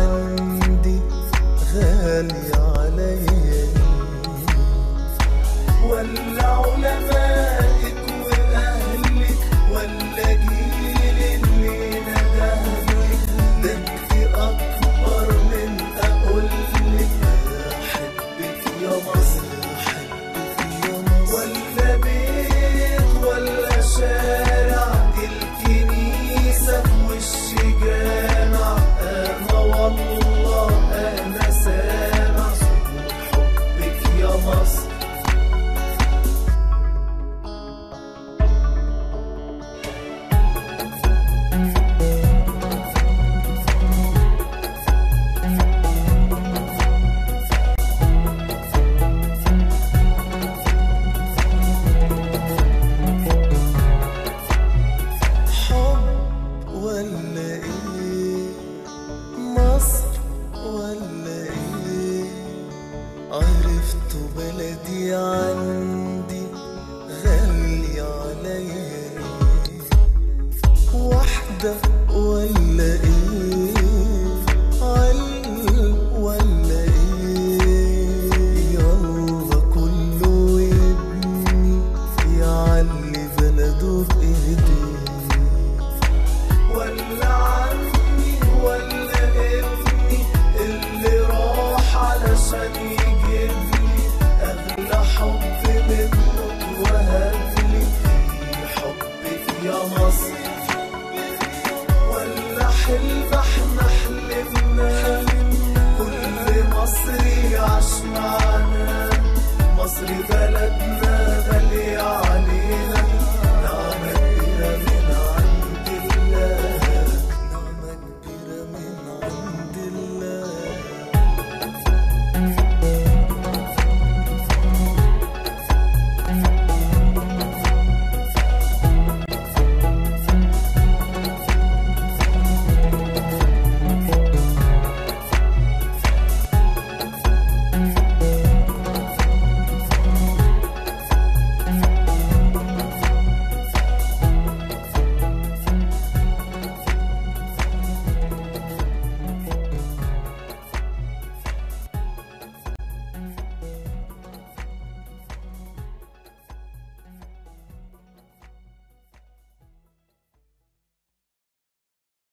عندي غالي عليا ولا علمائك واهلك ولا جيل اللي ندهلك ده انت اكبر من اقولك احبك يا مصر احبك يا مصر ولا بيت ولا شارع دي الكنيسة في وش جامع انا والله انا سامع صوت حبك يا مصر حب ولا ايه مصر ولا ايه عرفت بلدي